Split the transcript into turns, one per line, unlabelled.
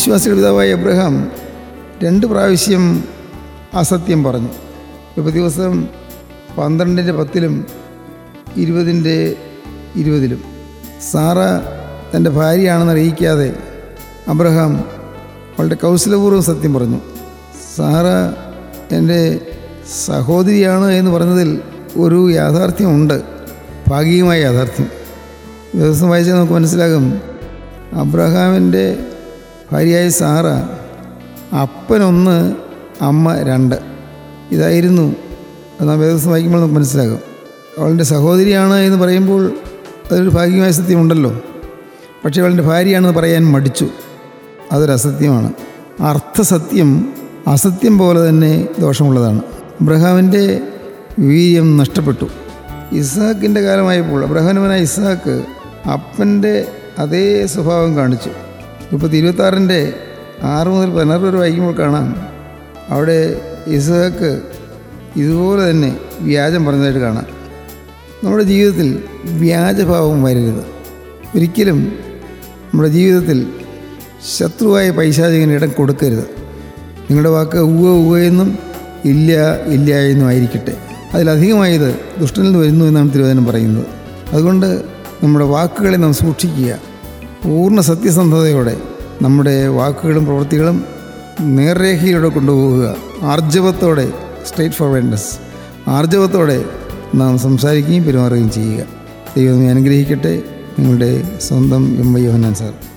വിശ്വാസികളുടെ പിതാവായ എബ്രഹാം രണ്ട് പ്രാവശ്യം അസത്യം പറഞ്ഞു ഇപ്പോൾ ദിവസം പന്ത്രണ്ടിൻ്റെ പത്തിലും ഇരുപതിൻ്റെ ഇരുപതിലും സാറ തൻ്റെ ഭാര്യയാണെന്ന് അറിയിക്കാതെ അബ്രഹാം വളരെ കൗശലപൂർവ്വം സത്യം പറഞ്ഞു സാറ എൻ്റെ സഹോദരിയാണ് എന്ന് പറഞ്ഞതിൽ ഒരു യാഥാർത്ഥ്യമുണ്ട് ഭാഗികമായ യാഥാർത്ഥ്യം ദിവസം വായിച്ചാൽ നമുക്ക് മനസ്സിലാകും അബ്രഹാമിൻ്റെ ഭാര്യയായ സാറ അപ്പനൊന്ന് അമ്മ രണ്ട് ഇതായിരുന്നു അത് നാം വേദസം വായിക്കുമ്പോൾ നമുക്ക് മനസ്സിലാകും അവളുടെ സഹോദരിയാണ് എന്ന് പറയുമ്പോൾ അതൊരു ഭാഗ്യമായ സത്യമുണ്ടല്ലോ പക്ഷേ അവളുടെ ഭാര്യയാണെന്ന് പറയാൻ മടിച്ചു അതൊരു അസത്യമാണ് അർത്ഥസത്യം അസത്യം പോലെ തന്നെ ദോഷമുള്ളതാണ് അബ്രഹാമിൻ്റെ വീര്യം നഷ്ടപ്പെട്ടു ഇസാക്കിൻ്റെ കാലമായപ്പോൾ അബ്രഹാനുമനായ ഇസാക്ക് അപ്പൻ്റെ അതേ സ്വഭാവം കാണിച്ചു ഇപ്പോൾ ഇരുപത്താറിൻ്റെ ആറ് മുതൽ പതിനാറ് വരെ വായിക്കുമ്പോൾ കാണാം അവിടെ ഇസാക്ക് ഇതുപോലെ തന്നെ വ്യാജം പറഞ്ഞതായിട്ട് കാണാം നമ്മുടെ ജീവിതത്തിൽ വ്യാജഭാവം വരരുത് ഒരിക്കലും നമ്മുടെ ജീവിതത്തിൽ ശത്രുവായ പൈശാചികന് ഇടം കൊടുക്കരുത് നിങ്ങളുടെ വാക്ക് ഉവ്വ ഉവ്വ എന്നും ഇല്ല ഇല്ല എന്നും ആയിരിക്കട്ടെ അതിലധികമായത് ദുഷ്ടനിൽ നിന്ന് വരുന്നു എന്നാണ് തിരുവചനം പറയുന്നത് അതുകൊണ്ട് നമ്മുടെ വാക്കുകളെ നാം സൂക്ഷിക്കുക പൂർണ്ണ സത്യസന്ധതയോടെ നമ്മുടെ വാക്കുകളും പ്രവൃത്തികളും നേർരേഖയിലൂടെ കൊണ്ടുപോവുക ആർജവത്തോടെ സ്ട്രേറ്റ് ഫോർവേഡ്നെസ് ആർജവത്തോടെ നാം സംസാരിക്കുകയും പെരുമാറുകയും ചെയ്യുക ദൈവം അനുഗ്രഹിക്കട്ടെ നിങ്ങളുടെ സ്വന്തം എം വൈ യോഹന്നാൻ സാർ